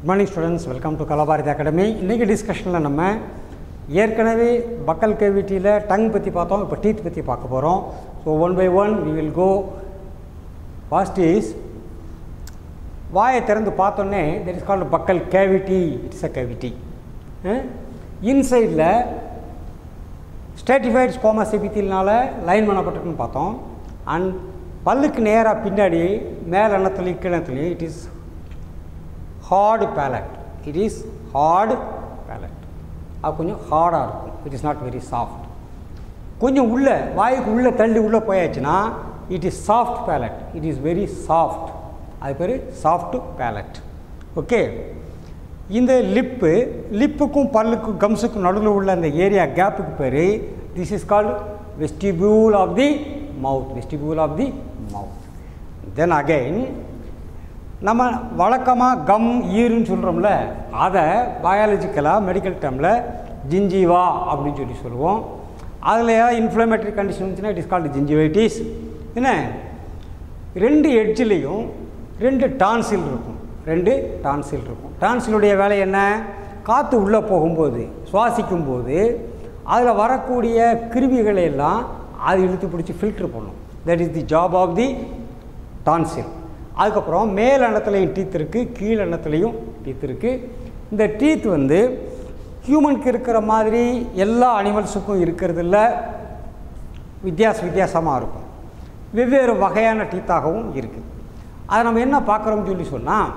good morning students welcome to Kalabharathi academy இன்றைக்கி டிஸ்கஷனில் நம்ம ஏற்கனவே பக்கல் கேவிட்டியில் டங் பற்றி பார்த்தோம் இப்போ டீத் பற்றி பார்க்க போகிறோம் so one by one we will go first is வாயை திறந்து பார்த்தோன்னே that is called buccal cavity it's a cavity இன்சைடில் ஸ்டேட்டிஃபைட் ஸ்கோமஸ் எபித்தில்னால லைன் பண்ணப்பட்டிருக்குன்னு பார்த்தோம் அண்ட் பல்லுக்கு நேராக பின்னாடி மேல் எண்ணத்துலையும் கீழத்துலையும் it is hard palate it is hard palate அது கொஞ்சம் ஹார்டாக இருக்கும் it is not very soft கொஞ்சம் உள்ளே வாய்க்கு உள்ளே தள்ளி உள்ளே போயாச்சுன்னா it is soft palate it is very soft அது பேர் சாஃப்ட் பேலட் ஓகே இந்த லிப்பு லிப்புக்கும் பல்லுக்கும் கம்ஸுக்கும் நடுவில் உள்ள அந்த ஏரியா கேப்புக்கு பேர் this is called vestibule of the mouth vestibule of the mouth then again நம்ம வழக்கமாக கம் ஈருன்னு சொல்கிறோம்ல அதை பயாலஜிக்கலாக மெடிக்கல் டேர்மில் ஜிஞ்சிவா அப்படின்னு சொல்லி சொல்லுவோம் அதில் ஏதாவது இன்ஃப்ளமேட்டரி கண்டிஷன் இருந்துச்சுன்னா இட் இஸ் கால்டு ஜிஞ்சிவைட்டிஸ் என்ன ரெண்டு எட்ஜிலையும் ரெண்டு டான்சில் இருக்கும் ரெண்டு டான்சில் இருக்கும் டான்சிலுடைய வேலை என்ன காற்று உள்ளே போகும்போது சுவாசிக்கும்போது அதில் வரக்கூடிய கிருமிகளை எல்லாம் அது இழுத்து பிடிச்சி ஃபில்ட்ரு பண்ணும் that is the job of the tonsil அதுக்கப்புறம் மேல் எண்ணத்துலையும் டீத் இருக்குது கீழ் எண்ணத்துலையும் டீத் இருக்குது இந்த டீத் வந்து ஹியூமனுக்கு இருக்கிற மாதிரி எல்லா அனிமல்ஸுக்கும் இருக்கிறது இல்லை வித்தியாச வித்தியாசமாக இருக்கும் வெவ்வேறு வகையான டீத்தாகவும் இருக்குது அதை நம்ம என்ன பார்க்குறோம்னு சொல்லி சொன்னால்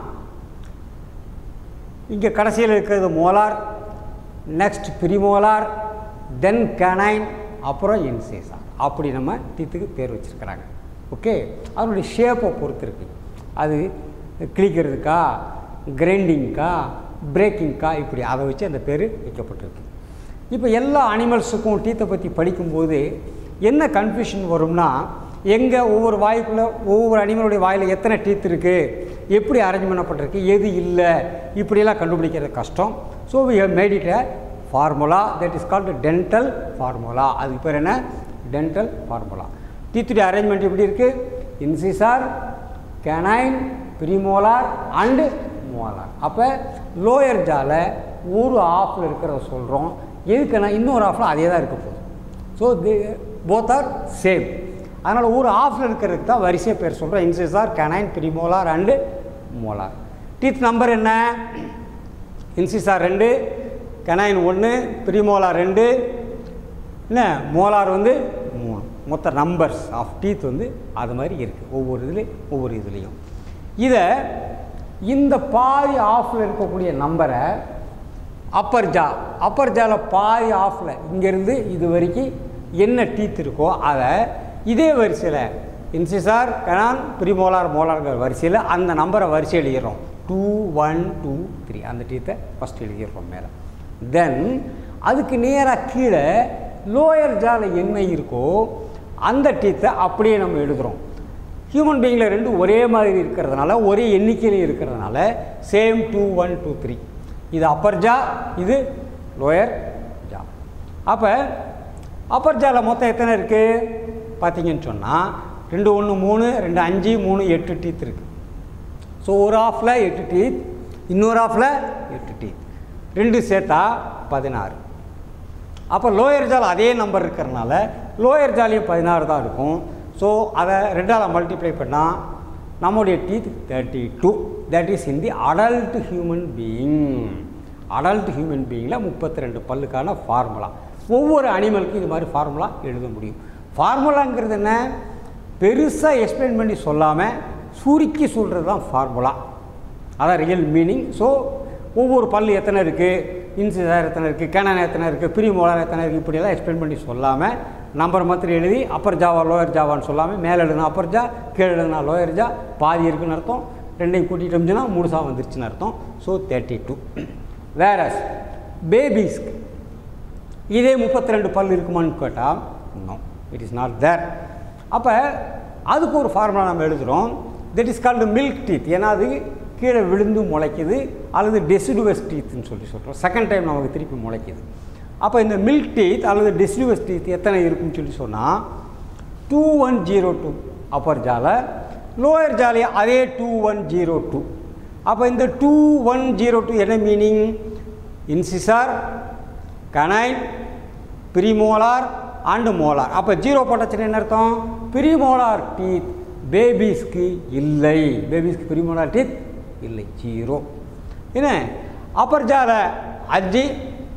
இங்கே கடைசியில் இருக்கிறது molar next premolar then canine அப்புறம் இன்சேசார் அப்படி நம்ம டீத்துக்கு பேர் வச்சுருக்கிறாங்க ஓகே அதனுடைய ஷேப்பை பொறுத்து இருக்குது அது கிளிக்கிறதுக்கா கிரைண்டிங்க்கா பிரேக்கிங்க்கா இப்படி அதை வச்சு அந்த பேர் வைக்கப்பட்டிருக்கு இப்போ எல்லா அனிமல்ஸுக்கும் டீத்தை பற்றி படிக்கும்போது என்ன கன்ஃபியூஷன் வரும்னா எங்கே ஒவ்வொரு வாய்க்குள்ளே ஒவ்வொரு அனிமலுடைய வாயில் எத்தனை டீத் இருக்குது எப்படி அரேஞ்ச் பண்ணப்பட்டிருக்கு எது இல்லை இப்படியெல்லாம் கண்டுபிடிக்கிறது கஷ்டம் so we have made it a formula that is called dental formula அதுக்கு பேர் என்ன டென்டல் ஃபார்முலா டீத்துடைய அரேஞ்ச்மெண்ட் எப்படி இருக்குது incisor canine premolar and molar அப்போ லோயர் ஜால ஒரு ஆஃபில் இருக்கிறத சொல்கிறோம் எதுக்குன்னா இன்னொரு ஆஃபில் அதே தான் இருக்க போகுது so the both are same அதனால் ஒரு ஆஃபில் இருக்கிறதுக்கு தான் வரிசையாக பேர் சொல்கிறோம் incisor canine premolar and molar teeth number என்ன இன்சிசார் ரெண்டு கெனைன் ஒன்று ப்ரீமோலார் ரெண்டு என்ன மோலார் வந்து மூணு மொத்த நம்பர்ஸ் ஆஃப் டீத் வந்து அது மாதிரி இருக்குது ஒவ்வொரு இதுலேயும் ஒவ்வொரு இதுலேயும் இதை இந்த பாதி ஆஃபில் இருக்கக்கூடிய நம்பரை அப்பர் ஜா அப்பர் ஜாவில் பாதி ஆஃபில் இங்கேருந்து இது வரைக்கும் என்ன டீத் இருக்கோ அதை இதே வரிசையில் இன்சிசார் கனான் ப்ரிமோலார் மோலார்ங்கிற வரிசையில் அந்த நம்பரை வரிசை எழுதிடுறோம் டூ ஒன் டூ த்ரீ அந்த டீத்தை ஃபஸ்ட் எழுதிடுறோம் மேலே தென் அதுக்கு நேராக கீழே லோயர் ஜாவில் என்ன இருக்கோ அந்த டீத்தை அப்படியே நம்ம எழுதுகிறோம் ஹியூமன் பீயிங்கில் ரெண்டு ஒரே மாதிரி இருக்கிறதுனால ஒரே எண்ணிக்கையில் இருக்கிறதுனால same two one two three இது அப்பர் ஜா இது லோயர் ஜா அப்போ அப்பர் ஜாவில் மொத்தம் எத்தனை இருக்குது பார்த்தீங்கன்னு சொன்னால் ரெண்டு ஒன்று மூணு ரெண்டு அஞ்சு மூணு எட்டு டீத் இருக்குது ஸோ ஒரு ஆஃபில் எட்டு டீத் இன்னொரு ஆஃபில் எட்டு டீத் ரெண்டு சேர்த்தா பதினாறு அப்போ லோயர் ஜால் அதே நம்பர் இருக்கிறனால லோயர் ஜாலியும் பதினாறு தான் இருக்கும் ஸோ அதை ரெண்டால் மல்டிப்ளை பண்ணால் நம்முடைய teeth thirty two that is in the adult human being adult human பீயிங்கில் முப்பத்தி ரெண்டு பல்லுக்கான ஃபார்முலா ஒவ்வொரு அனிமலுக்கும் இது மாதிரி ஃபார்முலா எழுத முடியும் ஃபார்முலாங்கிறது என்ன பெருசாக எக்ஸ்பிளைன் பண்ணி சொல்லாமல் சுருக்கி சொல்கிறது தான் ஃபார்முலா அதான் ரியல் மீனிங் ஸோ ஒவ்வொரு பல் எத்தனை இருக்குது இன்சிசார் எத்தனை இருக்குது கேனன் எத்தனை இருக்குது பிரிமோலார் எத்தனை இருக்குது இப்படியெல்லாம் எக்ஸ்பிளைன் பண்ணி சொல்லாமல் நம்பர் மாத்திரம் எழுதி அப்பர் ஜாவா லோயர் ஜாவான்னு சொல்லாமல் மேலே எழுதுனா அப்பர் ஜா கீழே எழுதுனா லோயர் ஜா பாதி இருக்குன்னு அர்த்தம் ரெண்டையும் கூட்டிகிட்டு வந்துச்சுன்னா முழுசா வந்துருச்சுன்னு அர்த்தம் ஸோ தேர்ட்டி டூ வேரஸ் பேபிஸ்க்கு இதே முப்பத்தி ரெண்டு பல் இருக்குமான்னு கேட்டால் no it is not there அப்போ அதுக்கு ஒரு ஃபார்முலா நம்ம எழுதுகிறோம் that is called milk teeth ஏன்னா அது கீழே விழுந்து முளைக்குது அல்லது டெசிடுவஸ் டீத்னு சொல்லி சொல்கிறோம் செகண்ட் டைம் நமக்கு திருப்பி முளைக்குது அப்போ இந்த மில்க் டீத் அல்லது டெசிடுவஸ் டீத் எத்தனை இருக்குன்னு சொல்லி சொன்னால் two one zero two upper ஜால லோயர் ஜாலி அதே டூ ஒன் ஜீரோ டூ அப்போ இந்த டூ ஒன் ஜீரோ டூ என்ன meaning incisor canine premolar and molar அப்போ ஜீரோ போட்டச்சுன்னு என்ன அர்த்தம் பிரிமோலார் டீத் பேபிஸ்க்கு இல்லை பேபிஸ்க்கு பிரிமோலார் டீத் இல்லை ஜீரோ என்ன அப்பர் ஜால அஞ்சு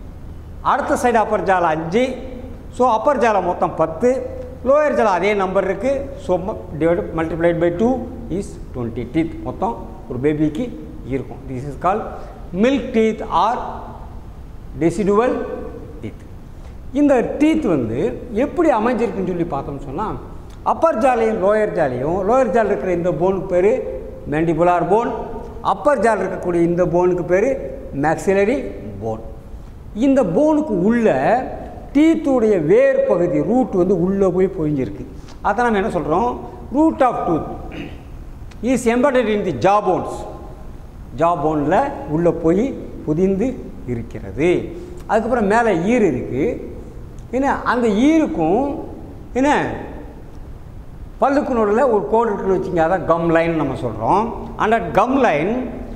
அடுத்த சைடு அப்பர் ஜால அஞ்சு ஸோ அப்பர் ஜால மொத்தம் பத்து லோயர் ஜால அதே நம்பர் இருக்குது so divide multiplied by two is twenty teeth மொத்தம் ஒரு பேபிக்கு இருக்கும் this is call milk teeth or deciduous teeth இந்த டீத் வந்து எப்படி அமைஞ்சிருக்குன்னு சொல்லி பார்த்தோம்னு சொன்னால் அப்பர் ஜாலையும் லோயர் ஜாலையும் லோயர் ஜால் இருக்கிற இந்த போனுக்கு பேர் மேண்டிபுலார் போன் அப்பர் ஜால் இருக்கக்கூடிய இந்த போனுக்கு பேர் மேக்ஸிலரி போன் இந்த போனுக்கு உள்ள டீத்துடைய வேர் பகுதி ரூட் வந்து உள்ளே போய் பொழிஞ்சிருக்கு அதை நம்ம என்ன சொல்கிறோம் root of tooth is embedded in the jaw bones jaw போனில் உள்ளே போய் புதிந்து இருக்கிறது அதுக்கப்புறம் மேலே ஈர் இருக்குது என்ன அந்த ஈருக்கும் என்ன பல்லுக்கு நடுவில் ஒரு கோடு இருக்குன்னு வச்சுங்க அதான் கம் லைன் நம்ம சொல்கிறோம் அந்த gum line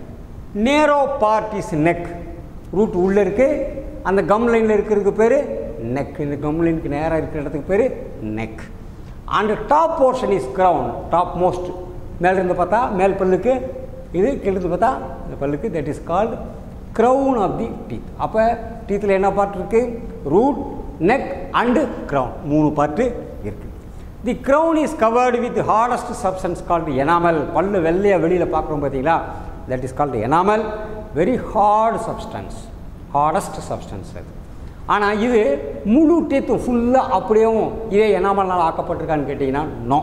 narrow part is neck root உள்ளே இருக்குது அந்த கம் லைனில் இருக்கிறதுக்கு பேர் நெக் இந்த கம் லைனுக்கு நேராக இருக்கிற இடத்துக்கு பேர் neck and top portion is crown top most மேலிருந்து பார்த்தா மேல் பல்லுக்கு இது கீழிருந்து பார்த்தா இந்த பல்லுக்கு that is called crown of the teeth அப்போ டீத்தில் என்ன பார்ட் இருக்குது ரூட் நெக் அண்டு க்ரௌன் மூணு பார்ட்டு இருக்குது the crown is covered with hardest substance called enamel பல்லு வெள்ளையாக வெளியில் பார்க்குறோம் பார்த்தீங்களா that is called enamel very hard substance hardest substance அது ஆனால் இது முழு டீத்தும் ஃபுல்லாக அப்படியேவும் இதே எனாமல்னால் ஆக்கப்பட்டிருக்கான்னு கேட்டிங்கன்னா நோ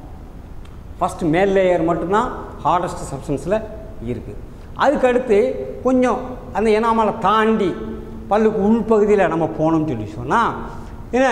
ஃபஸ்ட் மேல் லேயர் மட்டும்தான் ஹார்டஸ்ட் சப்ஸ்டன்ஸில் இருக்குது அதுக்கடுத்து கொஞ்சம் அந்த எனாமலை தாண்டி பல்லுக்கு உள்பகுதியில் நம்ம போனோம்னு சொல்லி சொன்னால் என்ன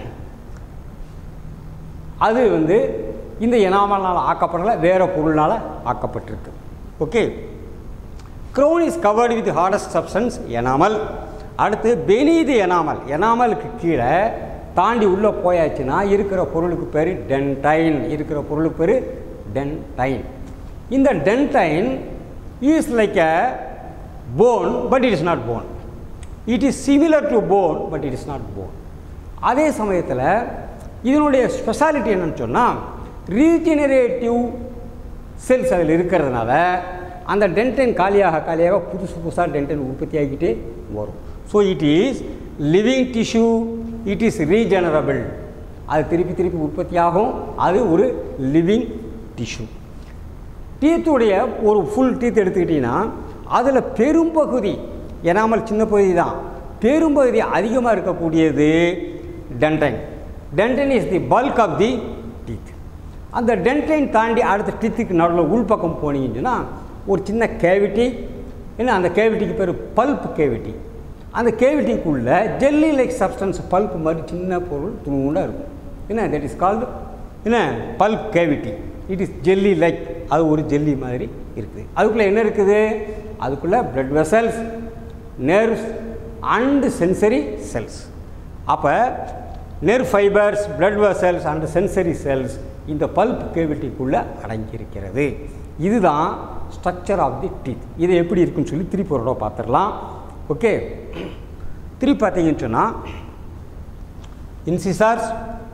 அது வந்து இந்த எனாமல்னால் ஆக்கப்படலை வேறு பொருள்னால் ஆக்கப்பட்டிருக்கு okay crown is covered with hardest substance enamel அடுத்து பெனீது எனாமல் எனாமலுக்கு கீழே தாண்டி உள்ளே போயாச்சுன்னா இருக்கிற பொருளுக்கு பேர் டென்டைன் இருக்கிற பொருளுக்கு பேர் டென்டைன் இந்த dentine is like a bone but it is not bone it is similar to bone but it is not bone அதே சமயத்தில் இதனுடைய ஸ்பெஷாலிட்டி என்னன்னு சொன்னால் ரீஜெனரேட்டிவ் செல்ஸ் அதில் இருக்கிறதுனால அந்த டென்டைன் காலியாக காலியாக புதுசு புதுசாக டென்டைன் உற்பத்தி ஆகிக்கிட்டே வரும் so it is living tissue it is regenerable அது திருப்பி திருப்பி உற்பத்தி ஆகும் அது ஒரு லிவிங் டிஷ்யூ டீத்துடைய ஒரு ஃபுல் டீத் எடுத்துக்கிட்டிங்கன்னா அதில் பெரும்பகுதி எனாமல் சின்ன பகுதி தான் பெரும்பகுதி அதிகமாக இருக்கக்கூடியது dentine dentine is the bulk of the teeth அந்த டென்டைன் தாண்டி அடுத்த டீத்துக்கு நடுவில் உள்பக்கம் போனீங்கன்னு சொன்னால் ஒரு சின்ன கேவிட்டி ஏன்னா அந்த கேவிட்டிக்கு பேர் பல்ப் கேவிட்டி அந்த கேவிட்டிக்குள்ளே ஜெல்லி லைக் சப்ஸ்டன்ஸ் பல்ப் மாதிரி சின்ன பொருள் துணுண்டாக இருக்கும் என்ன தட் இஸ் கால்டு என்ன pulp cavity it is jelly like அது ஒரு ஜெல்லி மாதிரி இருக்குது அதுக்குள்ளே என்ன இருக்குது அதுக்குள்ளே blood vessels nerves and sensory cells அப்போ nerve fibres blood vessels and sensory cells இந்த பல்ப் கேவிட்டிக்குள்ளே அடங்கியிருக்கிறது இதுதான் ஸ்ட்ரக்சர் ஆஃப் தி டீத் இது எப்படி இருக்குன்னு சொல்லி திருப்பி ஒரு தடவை பார்த்துடலாம் ஓகே திருப்பி பார்த்தீங்கன்னு சொன்னால் இன்சிசார்ஸ்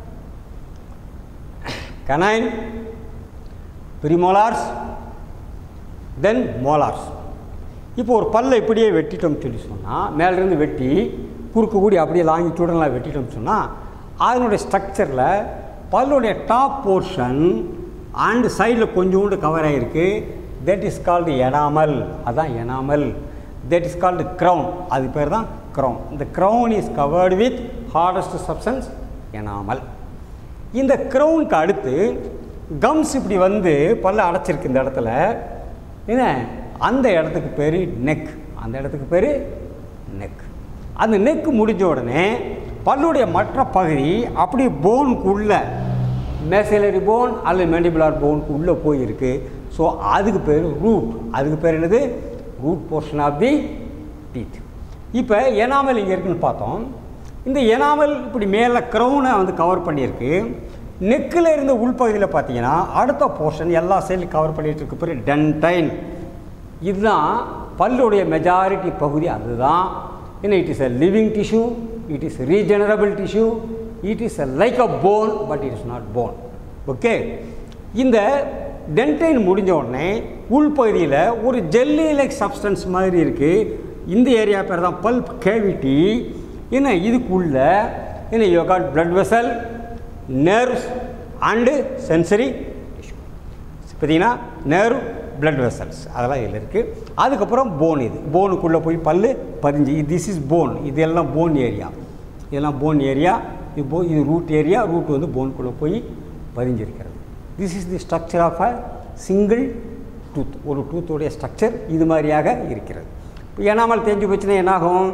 கனைன் பிரிமோலார்ஸ் தென் மோலார்ஸ் இப்போ ஒரு பல்லை இப்படியே வெட்டிட்டோம்னு சொல்லி சொன்னால் மேலேருந்து வெட்டி குறுக்கு கூடி அப்படியே லாங்கிட்டுடலாம் வெட்டிட்டோம்னு சொன்னால் அதனுடைய ஸ்ட்ரக்சரில் பல்லுடைய டாப் போர்ஷன் அண்டு சைடில் கொஞ்சோண்டு கவர் ஆகிருக்கு தட் இஸ் கால்டு எனாமல் அதான் enamel that is called crown அது பேர் தான் க்ரௌன் இந்த crown is covered with hardest substance enamel இந்த க்ரௌனுக்கு அடுத்து கம்ஸ் இப்படி வந்து பல்ல அடைச்சிருக்கு இந்த இடத்துல என்ன அந்த இடத்துக்கு பேர் நெக் அந்த இடத்துக்கு பேர் நெக் அந்த நெக் முடிஞ்ச உடனே பல்லுடைய மற்ற பகுதி அப்படி போனுக்குள்ள மேசலரி போன் அல்லது மெண்டிபுலார் போனுக்கு உள்ளே போயிருக்கு ஸோ அதுக்கு பேர் ரூட் அதுக்கு பேர் என்னது root portion of the teeth இப்போ எனாமல் இங்கே இருக்குன்னு பார்த்தோம் இந்த எனாமல் இப்படி மேலே க்ரௌனை வந்து கவர் பண்ணியிருக்கு நெக்கில் இருந்த உள்பகுதியில் பார்த்தீங்கன்னா அடுத்த போர்ஷன் எல்லா சைட்லையும் கவர் பண்ணிட்டு இருக்க பேர் டென்டைன் இதுதான் பல்லுடைய மெஜாரிட்டி பகுதி அதுதான் என்ன it is a living tissue it is regenerable tissue it is like a bone but it is not bone okay இந்த டென்டைன் முடிஞ்ச உடனே உள்பகுதியில் ஒரு ஜெல்லி லைக் சப்ஸ்டன்ஸ் மாதிரி இருக்குது இந்த ஏரியா பேர் தான் பல்ப் கேவிட்டி என்ன இதுக்குள்ள என்ன you got blood vessel nerves and sensory பார்த்தீங்கன்னா நர்வ் blood வெசல்ஸ் அதெல்லாம் இதில் இருக்குது அதுக்கப்புறம் போன் இது போனுக்குள்ளே போய் பல் பதிஞ்சு திஸ் இஸ் போன் இது எல்லாம் போன் ஏரியா இதெல்லாம் போன் ஏரியா இது போ இது ரூட் ஏரியா ரூட் வந்து போனுக்குள்ளே போய் பதிஞ்சிருக்கிறது this is the structure of a single tooth ஒரு டூத்தோடைய ஸ்ட்ரக்சர் இது மாதிரியாக இருக்கிறது இப்போ எனாமல் தேஞ்சு போச்சுன்னா என்னாகும்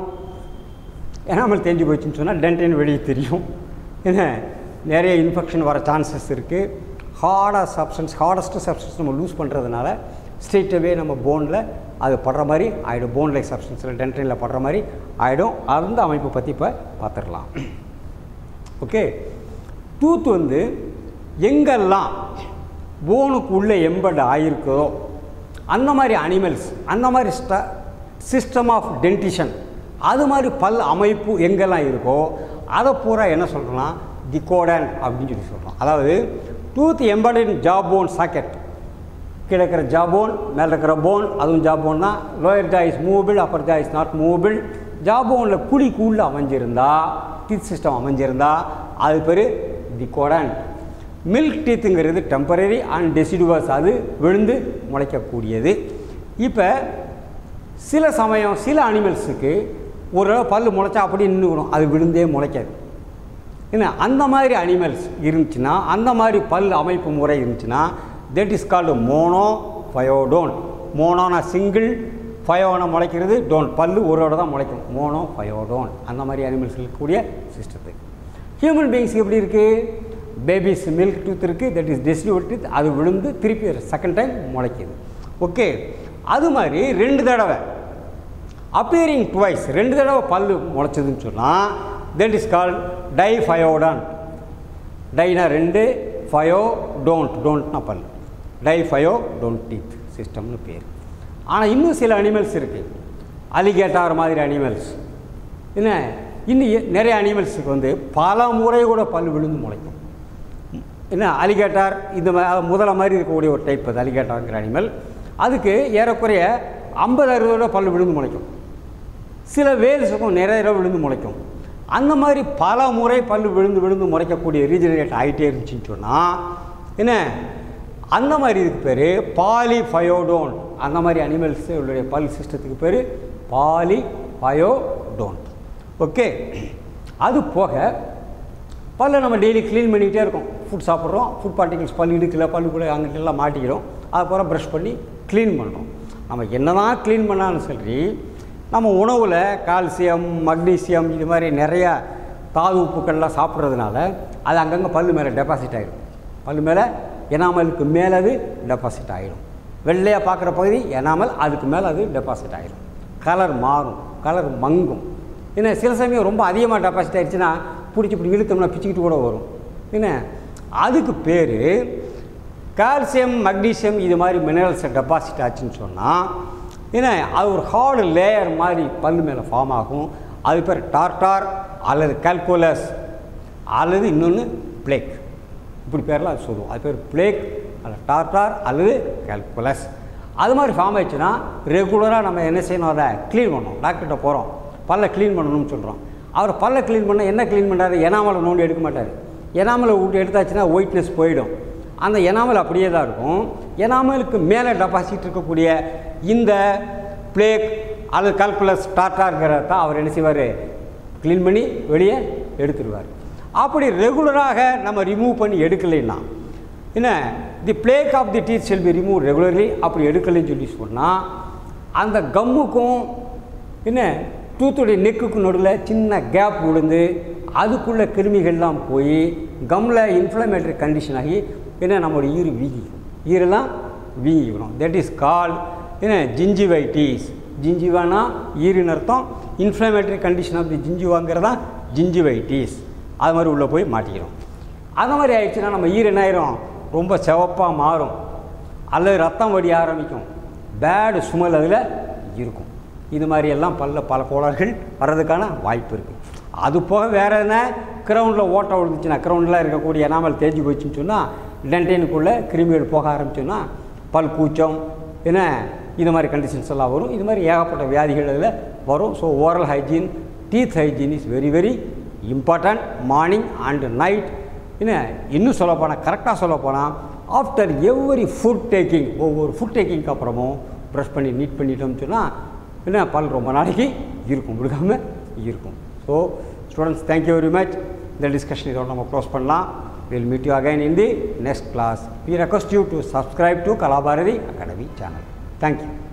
எனாமல் தேஞ்சு போச்சுன்னு சொன்னால் டென்டைன் வெளியே தெரியும் என்ன நிறைய இன்ஃபெக்ஷன் வர சான்சஸ் இருக்குது ஹார்டாக சப்ஸ்டன்ஸ் ஹார்டஸ்ட் சப்ஸ்டன்ஸ் நம்ம லூஸ் பண்ணுறதுனால ஸ்ட்ரெயிட்டாகவே நம்ம போனில் அது படுற மாதிரி ஆகிடும் போன் லைக் சப்ஸ்டன்ஸில் டென்டைனில் படுற மாதிரி ஆகிடும் அந்த அமைப்பை பற்றி இப்போ பார்த்துடலாம் ஓகே டூத் வந்து எங்கெல்லாம் போனுக்கு உள்ளே எம்பட் ஆகிருக்கோ அந்த மாதிரி அனிமல்ஸ் அந்த மாதிரி ஸ்ட சிஸ்டம் ஆஃப் டென்டிஷன் அது மாதிரி பல் அமைப்பு எங்கெல்லாம் இருக்கோ அதை பூரா என்ன சொல்கிறோன்னா டிகோடன் அப்படின்னு சொல்லி சொல்கிறோம் அதாவது tooth embedded jaw bone socket கீழே இருக்கிற ஜா போன் மேலே இருக்கிற போன் அதுவும் ஜா போன் தான் lower jaw is movable upper jaw is not movable jaw போனில் குழிக்குள்ள அமைஞ்சிருந்தா டீத் சிஸ்டம் அமைஞ்சிருந்தா அது பேர் டிகோடன் மில்க் டீத்துங்கிறது டெம்பரரி அண்ட் டெசிடுவஸ் அது விழுந்து முளைக்கக்கூடியது இப்போ சில சமயம் சில அனிமல்ஸுக்கு ஒரு தடவை பல் முளைச்சா அப்படி நின்றுக்கணும் அது விழுந்தே முளைக்காது என்ன அந்த மாதிரி அனிமல்ஸ் இருந்துச்சுன்னா அந்த மாதிரி பல் அமைப்பு முறை இருந்துச்சுன்னா that is called monophyodont மோனோனா சிங்கிள் ஃபயோனை முளைக்கிறது டோன் பல்லு ஒரோட தான் முளைக்கும் மோனோ ஃபயோடோன் அந்த மாதிரி அனிமல்ஸ் இருக்கக்கூடிய சிஸ்டத்துக்கு ஹியூமன் பீயிங்ஸ் எப்படி இருக்குது பேபிஸ் மில்க் டூத் இருக்குது தட் இஸ் டெஸ்டிவல் டூத் அது விழுந்து திருப்பி செகண்ட் டைம் முளைக்குது ஓகே அது மாதிரி ரெண்டு தடவை அப்பியரிங் டுவைஸ் ரெண்டு தடவை பல் முளைச்சதுன்னு சொன்னால் that is call diphyodont டைனா ரெண்டு ஃபயோ டோன்ட் டோன்ட்னா பல் டை ஃபயோ டோன்ட் டீத் சிஸ்டம்னு பேர் ஆனால் இன்னும் சில அனிமல்ஸ் இருக்குது அலிகேட்டார் மாதிரி அனிமல்ஸ் என்ன இன்னும் எ- நிறைய அனிமல்ஸுக்கு வந்து பல முறை கூட பல் விழுந்து முளைக்கும் என்ன அலிகேட்டார் இந்த மா- அது முதல மாதிரி இருக்கக்கூடிய ஒரு டைப் அது அலிகேட்டாருங்கிற அனிமல் அதுக்கு ஏறக்குறைய ஐம்பது அறுபதோட பல் விழுந்து முளைக்கும் சில வேல்ஸுக்கும் நிறைய தடவை விழுந்து முளைக்கும் அந்த மாதிரி பல முறை பல் விழுந்து விழுந்து முளைக்கக்கூடிய ரீஜனரேட் ஆகிட்டே இருந்துச்சுன்னு சொன்னால் என்ன அந்த மாதிரி இதுக்கு பேர் பாலி ஃபயோடோன் அந்த மாதிரி அனிமல்ஸ் உடைய பல் சிஸ்டத்துக்கு பேர் பாலி ஃபயோடோன் ஓகே அது போக பல்லை நம்ம டெய்லி க்ளீன் பண்ணிக்கிட்டே இருக்கோம் ஃபுட் சாப்பிட்றோம் ஃபுட் பார்ட்டிகல்ஸ் பல் இடுக்கல பல்லுக்குள்ளே அங்கிட்ட எல்லாம் மாட்டிக்கிறோம் அதுக்கப்புறம் ப்ரஷ் பண்ணி க்ளீன் பண்ணுறோம் நம்ம என்னதான் க்ளீன் பண்ணாலும் சரி நம்ம உணவில் கால்சியம் மக்னீசியம் இது மாதிரி நிறையா தாது உப்புக்கள்லாம் சாப்பிட்றதுனால அது அங்கங்கே பல்லு மேலே டெபாசிட் ஆகிடும் பல்லு மேலே எனாமலுக்கு மேலே அது டெபாசிட் ஆகிடும் வெள்ளையாக பார்க்குற பகுதி எனாமல் அதுக்கு மேலே அது டெபாசிட் ஆகிடும் கலர் மாறும் கலர் மங்கும் என்ன சில சமயம் ரொம்ப அதிகமாக டெபாசிட் ஆயிடுச்சுன்னா பிடிச்சி இப்படி இழுத்தோம்னா பிச்சுக்கிட்டு கூட வரும் என்ன அதுக்கு பேர் கால்சியம் மக்னீசியம் இது மாதிரி மினரல்ஸை டெபாசிட் ஆச்சுன்னு சொன்னால் என்ன அது ஒரு ஹார்டு லேயர் மாதிரி பல்லு மேலே ஃபார்ம் ஆகும் அது பேர் டார்டார் அல்லது கால்குலஸ் அல்லது இன்னொன்று பிளேக் இப்படி பேர்லாம் அது சொல்லுவோம் அது பேர் பிளேக் அல்லது டார்டார் அல்லது கால்குலஸ் அது மாதிரி ஃபார்ம் ஆயிடுச்சுன்னா ரெகுலராக நம்ம என்ன செய்யணும் அதை க்ளீன் பண்ணணும் டாக்டர்கிட்ட போகிறோம் பல்ல க்ளீன் பண்ணணும்னு சொல்கிறோம் அவர் பல்ல க்ளீன் பண்ண என்ன க்ளீன் பண்ணுறாரு எனாமலை நோண்டி எடுக்க மாட்டார் எனாமலை விட்டு எடுத்தாச்சுன்னா ஒயிட்னஸ் போயிடும் அந்த எனாமல் அப்படியே தான் இருக்கும் எனாமலுக்கு மேலே டெபாசிட் இருக்கக்கூடிய இந்த பிளேக் அல்லது கால்குலஸ் டாட்டாங்கிறத தான் அவர் என்ன செய்வார் க்ளீன் பண்ணி வெளியே எடுத்துருவார் அப்படி ரெகுலராக நம்ம ரிமூவ் பண்ணி எடுக்கலைன்னா என்ன the plaque of the teeth shall be remove regularly அப்படி எடுக்கலைன்னு சொல்லி சொன்னால் அந்த கம்முக்கும் என்ன டூத்துடைய நெக்குக்கு நடுவில் சின்ன கேப் விழுந்து அதுக்குள்ளே கிருமிகள்லாம் போய் கம்மில் இன்ஃப்ளமேட்டரி கண்டிஷன் ஆகி என்ன நம்மளோட ஈறு வீங்கிக்கும் ஈரெல்லாம் வீங்கிக்கணும் தட் இஸ் கால் என்ன ஜிஞ்சிவைட்டிஸ் ஜிஞ்சிவானா ஈருன்னு அர்த்தம் இன்ஃப்ளமேட்டரி கண்டிஷன் ஆஃப் தி ஜிஞ்சிவாங்கிறது தான் ஜிஞ்சிவைட்டிஸ் அது மாதிரி உள்ளே போய் மாட்டிக்கிறோம் அந்த மாதிரி ஆயிடுச்சுன்னா நம்ம ஈர் என்ன ஆயிரும் ரொம்ப சிவப்பாக மாறும் அல்லது ரத்தம் வடி ஆரம்பிக்கும் பேடு சுமல் அதில் இருக்கும் இது மாதிரி எல்லாம் பல்ல பல கோளாறுகள் வர்றதுக்கான வாய்ப்பு இருக்குது அது போக வேறு என்ன கிரவுண்டில் ஓட்டை விழுந்துச்சுன்னா கிரவுண்டில் இருக்கக்கூடிய எனாமல் தேஞ்சு போச்சுன்னு சொன்னால் டென்டைனுக்குள்ளே கிருமிகள் போக ஆரம்பிச்சோன்னா பல் கூச்சம் என்ன இது மாதிரி கண்டிஷன்ஸ் எல்லாம் வரும் இது மாதிரி ஏகப்பட்ட வியாதிகள் அதில் வரும் so oral hygiene teeth hygiene is very very important morning and night என்ன இன்னும் சொல்லப்போனால் கரெக்டாக சொல்லப்போனால் ஆஃப்டர் எவ்ரி ஃபுட் டேக்கிங் ஒவ்வொரு ஃபுட் டேக்கிங்க்கு அப்புறமும் ப்ரஷ் பண்ணி நீட் பண்ணிட்டோம்னு சொன்னால் என்ன பல் ரொம்ப நாளைக்கு இருக்கும் விழுகாமல் இருக்கும் so students thank you very much இந்த டிஸ்கஷன் இதோட நம்ம க்ளோஸ் பண்ணலாம் will meet you again in the next class we request you to subscribe to Kalabharathi Academy channel thank you